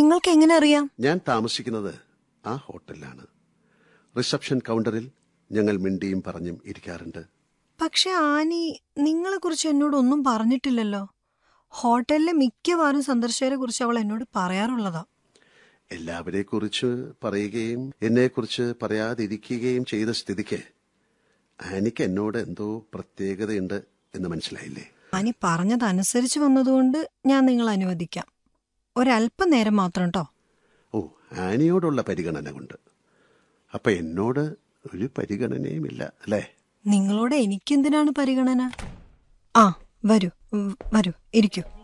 നിങ്ങൾക്ക് എങ്ങനെ അറിയാം ഞാൻ താമസിക്കുന്നത് ആ ഹോട്ടലിലാണ് റിസപ്ഷൻ കൗണ്ടറിൽ ഞങ്ങൾ മിണ്ടിയും പറഞ്ഞും ഇരിക്കാറുണ്ട് പക്ഷെ ആനി നിങ്ങളെ കുറിച്ച് എന്നോട് ഒന്നും പറഞ്ഞിട്ടില്ലല്ലോ ഹോട്ടലിലെ മിക്കവാറും സന്ദർശകരെ കുറിച്ച് അവൾ എന്നോട് പറയാറുള്ളതാ എല്ലാവരെ കുറിച്ച് പറയുകയും എന്നെക്കുറിച്ച് പറയാതിരിക്കുകയും ചെയ്ത സ്ഥിതിക്ക് ആനിക്ക് എന്നോട് എന്തോ പ്രത്യേകതയുണ്ട് എന്ന് മനസ്സിലായില്ലേ ആനി പറഞ്ഞതനുസരിച്ച് വന്നതുകൊണ്ട് ഞാൻ നിങ്ങൾ അനുവദിക്കാം ഒരല്പം നേരം മാത്രം കേട്ടോ ഓ ആനിയോടുള്ള പരിഗണന കൊണ്ട് അപ്പൊ എന്നോട് ഒരു പരിഗണനയുമില്ല അല്ലേ നിങ്ങളോട് എനിക്കെന്തിനാണ് പരിഗണന ആ വരൂ ഉം, വരൂ ഇരിക്കൂ